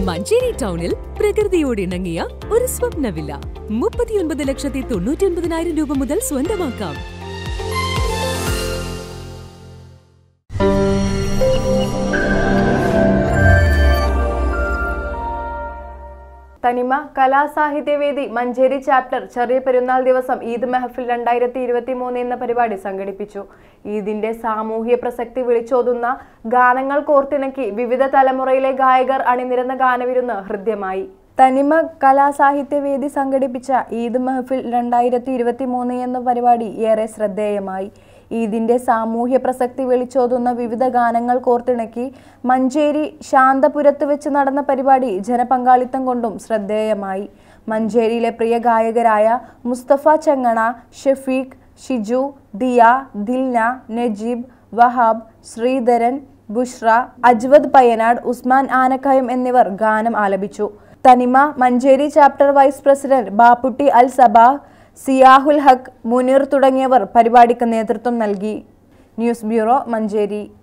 മഞ്ചേരി ടൗണിൽ പ്രകൃതിയോട് ഇണങ്ങിയ ഒരു സ്വപ്ന വില്ല മുപ്പത്തിയൊൻപത് ലക്ഷത്തി തൊണ്ണൂറ്റി ഒൻപതിനായിരം രൂപ മുതൽ സ്വന്തമാക്കാം തനിമ കലാസാഹിത്യവേദി മഞ്ചേരി ചാപ്റ്റർ ചെറിയ പെരുന്നാൾ ദിവസം ഈദ് മെഹഫിൽ രണ്ടായിരത്തി ഇരുപത്തി മൂന്ന് എന്ന പരിപാടി സംഘടിപ്പിച്ചു ഈദിന്റെ സാമൂഹ്യ പ്രസക്തി വിളിച്ചോതുന്ന ഗാനങ്ങൾ കോർത്തിണക്കി വിവിധ തലമുറയിലെ ഗായകർ അണിനിരന്ന ഗാനവിരുന്ന് ഹൃദ്യമായി തനിമ കലാസാഹിത്യവേദി സംഘടിപ്പിച്ച ഈദ് മെഹഫിൽ രണ്ടായിരത്തി ഇരുപത്തി മൂന്ന് എന്ന പരിപാടി ഏറെ ശ്രദ്ധേയമായി ഈദിന്റെ സാമൂഹ്യ പ്രസക്തി വിളിച്ചോതുന്ന വിവിധ ഗാനങ്ങൾ കോർത്തിണക്കി മഞ്ചേരി ശാന്തപുരത്ത് വെച്ച് നടന്ന പരിപാടി ജനപങ്കാളിത്തം കൊണ്ടും ശ്രദ്ധേയമായി മഞ്ചേരിയിലെ പ്രിയ ഗായകരായ മുസ്തഫ ചങ്ങണ ഷഫീഖ് ഷിജു ദിയ ദിൽന നജീബ് വഹാബ് ശ്രീധരൻ ബുഷ്ര അജ്വദ് പയ്യനാട് ഉസ്മാൻ ആനക്കയം എന്നിവർ ഗാനം ആലപിച്ചു Thanima Manjeri chapter vice president Bapputty Al Sabah Siyahul Haq Muneer തുടങ്ങിയവർ പരിപാടിക്ക് നേതൃത്വം നൽകി ന്യൂസ് ബ്യൂറോ മഞ്ചേരി